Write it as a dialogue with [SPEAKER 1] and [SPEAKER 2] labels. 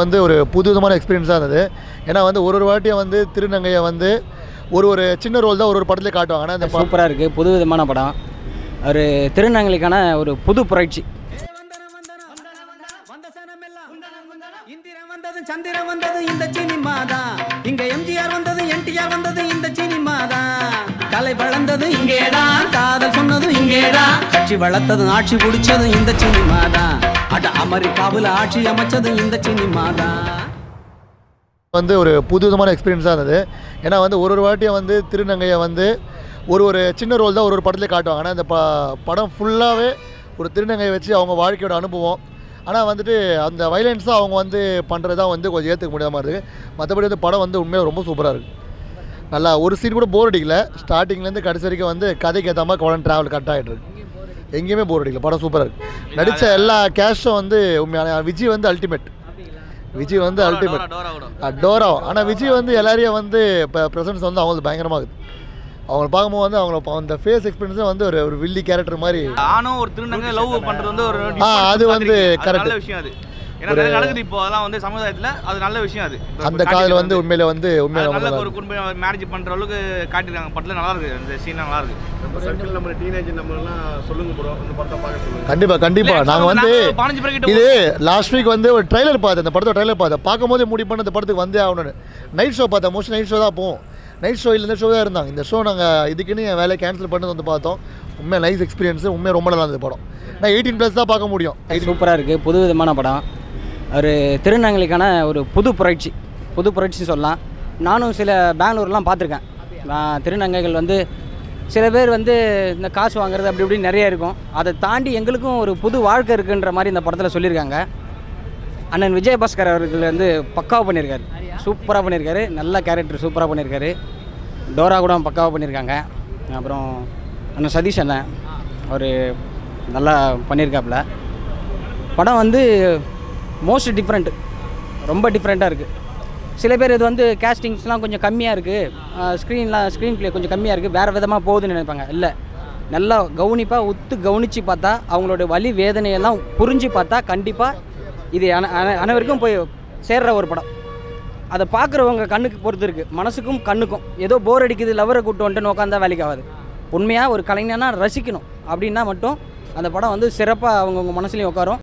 [SPEAKER 1] வந்து ஒரு புது விதமான எக்ஸ்பீரியன்ஸாக இருந்தது ஏன்னா வந்து ஒரு ஒரு வாட்டியும் வந்து திருநங்கையை வந்து ஒரு ஒரு சின்ன ரோல் தான் ஒரு ஒரு படத்துலேயே காட்டுவாங்க ஆனால் இந்த ப-
[SPEAKER 2] சூப்பராக இருக்குது புது விதமான படம் ஒரு திருநங்கைக்கான ஒரு புது புரட்சி
[SPEAKER 3] இந்திரன் வந்தது சந்திரன் வந்தது இந்த சினிமா தான் இங்க எம்ஜிஆர் வந்தது என்டிஆர் வந்தது இந்த சினிமா தான் கலை வளர்ந்தது இங்கேதான் காதல் சொன்னது இங்கேதான் கட்சி வளர்த்தது ஆட்சி பிடிச்சது இந்த சினிமா தான் அட அமெரிக்காவில் ஆட்சி அமைச்சது இந்த சினிமா தான்
[SPEAKER 1] வந்து ஒரு புது விதமான எக்ஸ்பீரியன்ஸாக இருந்தது ஏன்னா வந்து ஒரு ஒரு வாட்டியும் வந்து திருநங்கையை வந்து ஒரு ஒரு சின்ன ரோல் தான் ஒரு ஒரு படத்துலேயே காட்டுவாங்க ஆனால் இந்த ப படம் ஃபுல்லாகவே ஒரு திருநங்கையை வச்சு அவங்க வாழ்க்கையோட அனுபவம் ஆனால் வந்துட்டு அந்த வைலன்ஸாக அவங்க வந்து பண்ணுறது தான் வந்து கொஞ்சம் ஏற்றுக்க முடியாத மாதிரி இருக்குது மற்றபடி வந்து படம் வந்து உண்மையாக ரொம்ப சூப்பராக இருக்குது நல்லா ஒரு சீன் கூட போர் அடிக்கல ஸ்டார்டிங்லேருந்து கடைசி வரைக்கும் வந்து கதைக்கு ஏற்ற மாதிரி படம் ட்ராவல் கட் ஆகிட்டு இருக்கு எங்கேயுமே போர் அடிக்கல படம் சூப்பராக இருக்குது நடித்த எல்லா கேஷும் வந்து உண்மையான விஜய் வந்து அல்டிமேட் விஜய் வந்து அல்டிமேட் டோரா ஆனால் விஜய் வந்து எல்லாரையும் வந்து இப்போ ப்ரெசன்ஸ் வந்து அவங்களுக்கு பயங்கரமாக இருக்குது அவங்கள பார்க்கும்போது வந்து அவங்கள பா- அந்த ஃபேஸ் எக்ஸ்பீரியன்ஸே வந்து ஒரு ஒரு வில்லி கேரக்டர் மாதிரி
[SPEAKER 4] ஆணும் ஒரு திருநங்கை லவ் பண்றது வந்து ஒரு
[SPEAKER 1] ஆ, அது வந்து
[SPEAKER 4] அது
[SPEAKER 1] correct.
[SPEAKER 4] நல்ல விஷயம் அது ஏன்னா நிறைய நடக்குது இப்போ அதெல்லாம் வந்து சமுதாயத்துல அது நல்ல விஷயம் அது இப்ப
[SPEAKER 1] அந்த
[SPEAKER 4] காட்டிட்டு
[SPEAKER 1] காதல் வந்து
[SPEAKER 4] வந்து
[SPEAKER 1] உண்மையில வந்து
[SPEAKER 4] அது
[SPEAKER 1] உண்மையில
[SPEAKER 4] நல்ல
[SPEAKER 1] ரொம்ப
[SPEAKER 4] ஒரு குடும்பம் மேரேஜ் பண்ற அளவுக்கு காட்டிருக்காங்க படத்துல நல்லா இருக்கு அந்த சீன் நல்லா இருக்கு
[SPEAKER 5] நம்ம சர்க்கிள் நம்ம டீனேஜ் நம்மலாம் சொல்லுங்க ப்ரோ இந்த படத்தை பார்க்க சொல்லுங்க
[SPEAKER 1] கண்டிப்பா கண்டிப்பா
[SPEAKER 4] இல்ல,
[SPEAKER 1] நாங்கள் வந்து
[SPEAKER 4] நாங்க பதினஞ்சு பேர்கிட்ட
[SPEAKER 1] இது லாஸ்ட் வீக் வந்து ஒரு ட்ரைலர் பார்த்தேன் இந்த படத்தோட ட்ரைலர் பார்த்தேன் பார்க்கும்போதே முடிவு பண்ண இந்த படத்துக்கு வந்தே ஆகணும்னு நைட் ஷோ பார்த்தேன் மோஸ்ட்லி நைட் ஷோ தான் போவோம் நைட் ஷோ இல்லை இந்த ஷோ தான் இருந்தாங்க இந்த ஷோ நாங்கள் இதுக்குன்னு என் வேலையை கேன்சல் பண்ணி வந்து பார்த்தோம் உண்மையாக நைஸ் எக்ஸ்பீரியன்ஸ் உண்மையாக ரொம்ப நல்லா இருந்தது படம் நான் எயிட்டீன் ப்ளஸ் தான் பார்க்க முடியும்
[SPEAKER 2] சூப்பராக இருக்குது புது விதமான படம் ஒரு திருநங்கைக்கான ஒரு புது புரட்சி புது புரட்சி சொல்லலாம் நானும் சில பெங்களூர்லாம் பார்த்துருக்கேன் நான் திருநங்கைகள் வந்து சில பேர் வந்து இந்த காசு வாங்குறது அப்படி இப்படி நிறைய இருக்கும் அதை தாண்டி எங்களுக்கும் ஒரு புது வாழ்க்கை இருக்குன்ற மாதிரி இந்த படத்தில் சொல்லியிருக்காங்க அண்ணன் விஜயபாஸ்கர் அவர்கள் வந்து பக்காவாக பண்ணியிருக்காரு சூப்பராக பண்ணியிருக்காரு நல்ல கேரக்டர் சூப்பராக பண்ணியிருக்காரு டோரா கூட பக்காவாக பண்ணியிருக்காங்க அப்புறம் அண்ணன் சதீஷ் அண்ணன் அவர் நல்லா பண்ணியிருக்காப்புல படம் வந்து மோஸ்ட் டிஃப்ரெண்ட் ரொம்ப டிஃப்ரெண்ட்டாக இருக்குது சில பேர் இது வந்து கேஸ்டிங்ஸ்லாம் கொஞ்சம் கம்மியாக இருக்குது ஸ்க்ரீன்லாம் ஸ்க்ரீன் ப்ளே கொஞ்சம் கம்மியாக இருக்குது வேறு விதமாக போகுதுன்னு நினைப்பாங்க இல்லை நல்லா கவனிப்பாக உத்து கவனித்து பார்த்தா அவங்களோட வலி வேதனையெல்லாம் புரிஞ்சு பார்த்தா கண்டிப்பாக இது அன அன- அனைவருக்கும் போய் சேர்ற ஒரு படம் அதை பார்க்குறவங்க கண்ணுக்கு பொறுத்து இருக்குது மனசுக்கும் கண்ணுக்கும் ஏதோ போர் அடிக்குது லவரை கூட்டு வந்துட்டு உட்காந்தா வேலைக்கு ஆகாது உண்மையாக ஒரு கலைஞனா ரசிக்கணும் அப்படின்னா மட்டும் அந்த படம் வந்து சிறப்பாக அவங்கவுங்க மனசுலையும் உட்காரும்